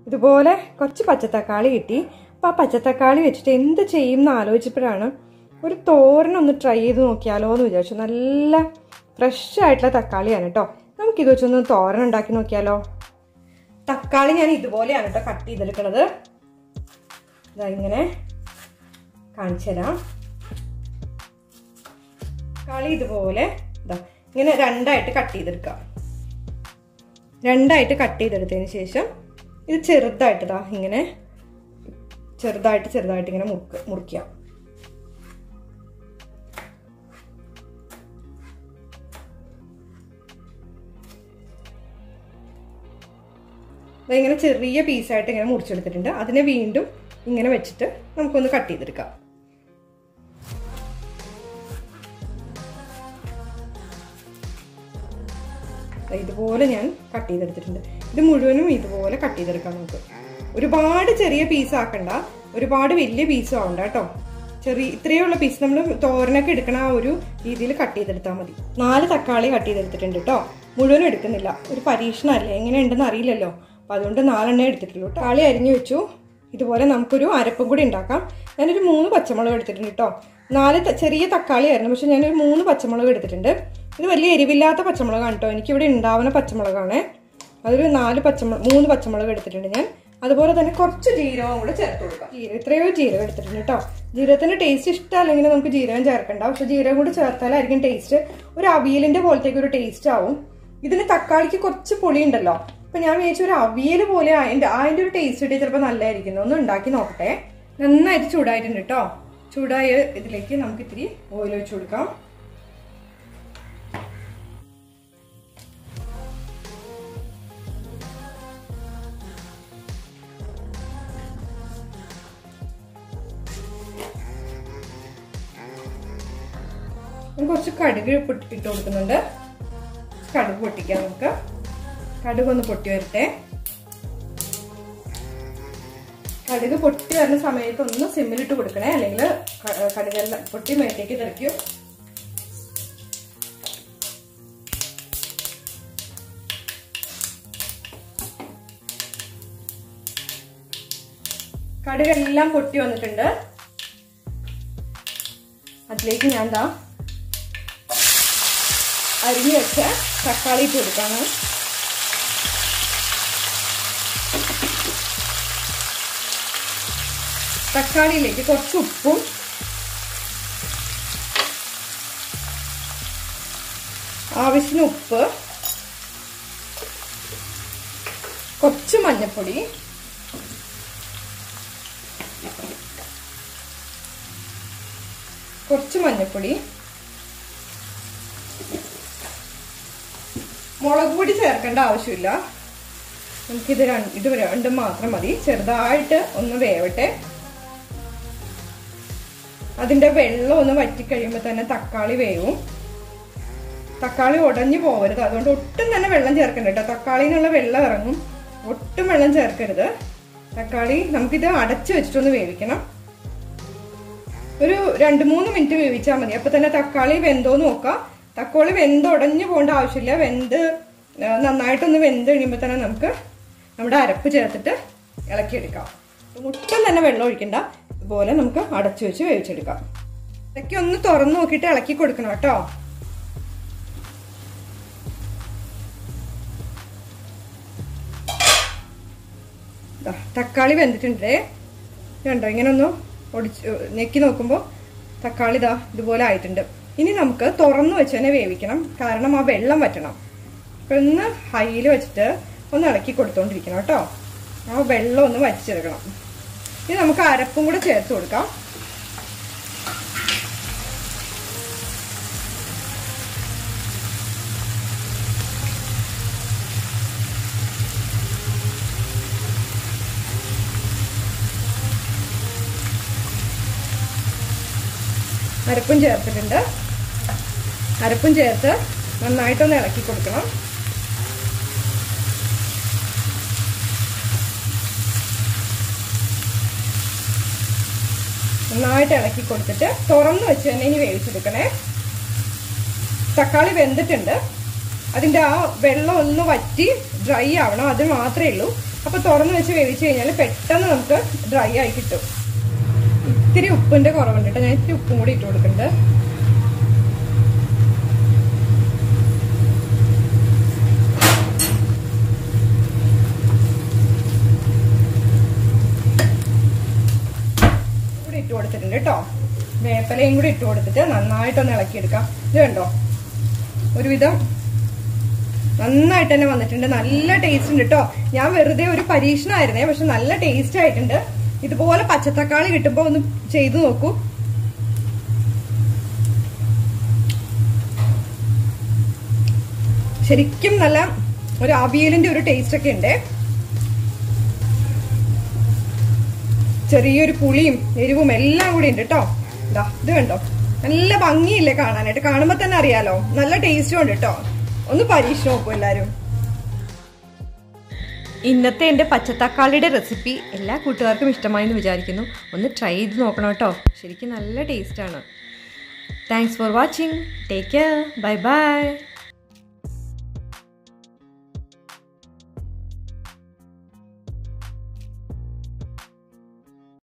ഇതുപോലെ കുറച്ച് പച്ചത്തക്കാളി കിട്ടി അപ്പോൾ ആ പച്ചത്തക്കാളി വെച്ചിട്ട് എന്ത് ചെയ്യും എന്ന് ആലോചിച്ചപ്പോഴാണ് ഒരു തോരനൊന്ന് ട്രൈ ചെയ്ത് നോക്കിയാലോ എന്ന് വിചാരിച്ചു നല്ല ഫ്രഷ് ആയിട്ടുള്ള തക്കാളിയാണ് കേട്ടോ നമുക്കിത് വെച്ചൊന്ന് തോരൻ ഉണ്ടാക്കി നോക്കിയാലോ തക്കാളി ഞാൻ ഇതുപോലെയാണ് കേട്ടോ കട്ട് ചെയ്തെടുക്കണത് ഇതാ ഇങ്ങനെ കാണിച്ചു തരാം തക്കാളി ഇതുപോലെ ഇതാ ഇങ്ങനെ രണ്ടായിട്ട് കട്ട് ചെയ്തെടുക്കാം രണ്ടായിട്ട് കട്ട് ചെയ്തെടുത്തതിന് ശേഷം ഇത് ചെറുതായിട്ട് ഇതാ ഇങ്ങനെ ചെറുതായിട്ട് ചെറുതായിട്ട് ഇങ്ങനെ മുറുക്ക മുറിക്കുക ഇങ്ങനെ ചെറിയ പീസായിട്ട് ഇങ്ങനെ മുറിച്ചെടുത്തിട്ടുണ്ട് അതിനെ വീണ്ടും ഇങ്ങനെ വെച്ചിട്ട് നമുക്കൊന്ന് കട്ട് ചെയ്തെടുക്കാം ഇതുപോലെ ഞാൻ കട്ട് ചെയ്തെടുത്തിട്ടുണ്ട് ഇത് മുഴുവനും ഇതുപോലെ കട്ട് ചെയ്തെടുക്കാം നമുക്ക് ഒരുപാട് ചെറിയ പീസ് ആക്കണ്ട ഒരുപാട് വലിയ പീസും ആവണ്ട കേട്ടോ ചെറിയ ഇത്രയുള്ള പീസ് നമ്മൾ തോരനൊക്കെ എടുക്കണ ആ ഒരു രീതിയിൽ കട്ട് ചെയ്തെടുത്താൽ മതി നാല് തക്കാളി കട്ട് ചെയ്തെടുത്തിട്ടുണ്ട് കേട്ടോ മുഴുവനും എടുക്കുന്നില്ല ഒരു പരീക്ഷണമല്ലേ എങ്ങനെയുണ്ടെന്ന് അറിയില്ലല്ലോ അപ്പം അതുകൊണ്ട് നാലെണ്ണേ എടുത്തിട്ടുള്ളൂ തക്കാളി അരിഞ്ഞു വെച്ചു ഇതുപോലെ നമുക്കൊരു അരപ്പും കൂടി ഉണ്ടാക്കാം ഞാനൊരു മൂന്ന് പച്ചമുളക് എടുത്തിട്ടുണ്ട് കേട്ടോ നാല് ചെറിയ തക്കാളി ആയിരുന്നു പക്ഷെ ഞാനൊരു മൂന്ന് പച്ചമുളക് എടുത്തിട്ടുണ്ട് ഇത് വലിയ എരിവില്ലാത്ത പച്ചമുളകാണ് കേട്ടോ എനിക്കിവിടെ ഉണ്ടാവുന്ന പച്ചമുളകാണ് അതൊരു നാല് പച്ചമുളക് മൂന്ന് പച്ചമുളക് എടുത്തിട്ടുണ്ട് ഞാൻ അതുപോലെ തന്നെ കുറച്ച് ജീരകം കൂടെ ചേർത്ത് കൊടുക്കാം ജീരകം ഇത്രയോ ജീരകം എടുത്തിട്ടുണ്ട് കേട്ടോ ജീരകത്തിന്റെ ടേസ്റ്റ് ഇഷ്ടമല്ലെങ്കിൽ നമുക്ക് ജീരകം ചേർക്കണ്ട പക്ഷെ ജീരകം കൂടി ചേർത്താലായിരിക്കും ടേസ്റ്റ് ഒരു അവിയലിന്റെ പോലത്തേക്ക് ഒരു ടേസ്റ്റ് ആവും ഇതിന് തക്കാളിക്ക് കുറച്ച് പുളി ഉണ്ടല്ലോ അപ്പൊ ഞാൻ വിചാരിച്ച ഒരു അവിയൽ പോലെ അതിന്റെ അതിന്റെ ഒരു ടേസ്റ്റ് കിട്ടിയ ചിലപ്പോൾ നല്ലതായിരിക്കും ഒന്ന് ഉണ്ടാക്കി നോക്കട്ടെ നന്നായിട്ട് ചൂടായിട്ടുണ്ട് കേട്ടോ ചൂടായ ഇതിലേക്ക് നമുക്ക് ഇത്തിരി ഓയിൽ ഒഴിച്ചു കൊടുക്കാം കുറച്ച് കടുക് ഇട്ട് കൊടുക്കുന്നുണ്ട് കടുക് പൊട്ടിക്കാം നമുക്ക് കടുക് ഒന്ന് പൊട്ടി വരട്ടെ കടുക് പൊട്ടി വരുന്ന സമയത്ത് ഒന്ന് സിമ്മിലിട്ട് കൊടുക്കണേ അല്ലെങ്കിൽ കടുകെല്ലാം പൊട്ടി മേത്തേക്ക് തെറിക്കും കടുകെല്ലാം പൊട്ടി വന്നിട്ടുണ്ട് അതിലേക്ക് ഞാൻ എന്താ അരിഞ്ഞു വെച്ച തക്കാളി ഇട്ട് കൊടുക്കാണ് തക്കാളിയിലേക്ക് കുറച്ച് ഉപ്പും ആവശ്യത്തിന് ഉപ്പ് കുറച്ച് മഞ്ഞൾപ്പൊടി കുറച്ച് മഞ്ഞൾപ്പൊടി മുളക് പൊടി ചേർക്കേണ്ട ആവശ്യമില്ല നമുക്കിത് രണ്ട് ഇത് രണ്ടും മാത്രം മതി ചെറുതായിട്ട് ഒന്ന് വേവട്ടെ അതിന്റെ വെള്ളം ഒന്ന് വറ്റിക്കഴിയുമ്പോൾ തന്നെ തക്കാളി വേവും തക്കാളി ഉടഞ്ഞു പോകരുത് അതുകൊണ്ട് ഒട്ടും തന്നെ വെള്ളം ചേർക്കണ്ട കേട്ടോ തക്കാളിനുള്ള വെള്ളം ഇറങ്ങും ഒട്ടും വെള്ളം ചേർക്കരുത് തക്കാളി നമുക്കിത് അടച്ചു വെച്ചിട്ടൊന്ന് വേവിക്കണം ഒരു രണ്ട് മൂന്ന് മിനിറ്റ് വേവിച്ചാൽ മതി അപ്പൊ തന്നെ തക്കാളി വെന്തോന്ന് നോക്കാം തക്കാളി വെന്ത് ഉടഞ്ഞു പോകേണ്ട ആവശ്യമില്ല വെന്ത് നന്നായിട്ടൊന്ന് വെന്ത് കഴിയുമ്പോൾ തന്നെ നമുക്ക് നമ്മുടെ അരപ്പ് ചേർത്തിട്ട് ഇളക്കിയെടുക്കാം ഒട്ടും തന്നെ വെള്ളം ഒഴിക്കണ്ട ഇതുപോലെ നമുക്ക് അടച്ചു വെച്ച് വേവിച്ചെടുക്കാം ഇടയ്ക്ക് ഒന്ന് തുറന്നു നോക്കിയിട്ട് ഇളക്കി കൊടുക്കണം കേട്ടോ തക്കാളി വെന്തിട്ടുണ്ടേ കണ്ടോ ഇങ്ങനെ ഒന്ന് ഒടിച്ച് ഞെക്കി നോക്കുമ്പോൾ തക്കാളി ഇതാ ഇതുപോലെ ആയിട്ടുണ്ട് ഇനി നമുക്ക് തുറന്നു വെച്ച് തന്നെ വേവിക്കണം കാരണം ആ വെള്ളം വറ്റണം അപ്പൊ ഒന്ന് ഹൈയിൽ വെച്ചിട്ട് ഒന്ന് ഇളക്കി കൊടുത്തോണ്ടിരിക്കണം കേട്ടോ ആ വെള്ളം ഒന്ന് വറ്റിച്ചെടുക്കണം ഇനി നമുക്ക് അരപ്പും കൂടെ ചേർത്ത് കൊടുക്കാം അരപ്പും ചേർത്തിട്ടുണ്ട് അരപ്പും ചേർത്ത് നന്നായിട്ടൊന്ന് ഇളക്കി കൊടുക്കണം നന്നായിട്ട് ഇളക്കി കൊടുത്തിട്ട് തുറന്ന് വെച്ച് തന്നെ ഇനി വേവിച്ചെടുക്കണേ തക്കാളി വെന്തിട്ടുണ്ട് അതിൻ്റെ ആ വെള്ളം ഒന്ന് വറ്റി ഡ്രൈ ആവണം അത് മാത്രമേ ഉള്ളൂ അപ്പോൾ തുറന്ന് വെച്ച് വേവിച്ച് കഴിഞ്ഞാൽ പെട്ടെന്ന് നമുക്ക് ഡ്രൈ ആയി കിട്ടും ഇത്തിരി ഉപ്പിന്റെ കുറവുണ്ട് കേട്ടോ ഞാൻ ഇത്തിരി ഉപ്പും കൂടി ഇട്ട് കൊടുക്കുന്നുണ്ട് കൂടി ഇട്ട് കൊടുത്തിട്ടുണ്ട് കേട്ടോ വേപ്പലയും കൂടി ഇട്ട് കൊടുത്തിട്ട് നന്നായിട്ടൊന്ന് ഇളക്കിയെടുക്കാം ഇത് കണ്ടോ ഒരുവിധം നന്നായിട്ട് തന്നെ വന്നിട്ടുണ്ട് നല്ല ടേസ്റ്റ് ഉണ്ട് കേട്ടോ ഞാൻ വെറുതെ ഒരു പരീക്ഷണമായിരുന്നേ പക്ഷെ നല്ല ടേസ്റ്റ് ആയിട്ടുണ്ട് ഇതുപോലെ പച്ചത്തക്കാളി കിട്ടുമ്പോ ഒന്ന് ചെയ്തു നോക്കൂ ശരിക്കും നല്ല ഒരു അവിയലിന്റെ ഒരു ടേസ്റ്റ് ഒക്കെ ഉണ്ട് ചെറിയൊരു പുളിയും എരിവും എല്ലാം കൂടി ഉണ്ട് കേട്ടോ ഇതാ ഇത് കണ്ടോ നല്ല ഭംഗിയില്ലേ കാണാനായിട്ട് കാണുമ്പോ തന്നെ അറിയാലോ നല്ല ടേസ്റ്റും ഉണ്ട് കേട്ടോ ഒന്ന് പരീക്ഷ നോക്കൂ എല്ലാരും ഇന്നത്തെ എൻ്റെ പച്ചത്തക്കാളിയുടെ റെസിപ്പി എല്ലാ കൂട്ടുകാർക്കും ഇഷ്ടമായി എന്ന് വിചാരിക്കുന്നു ഒന്ന് ട്രൈ ചെയ്ത് നോക്കണം കേട്ടോ ശരിക്കും നല്ല ടേസ്റ്റാണ് thanks for watching take care bye by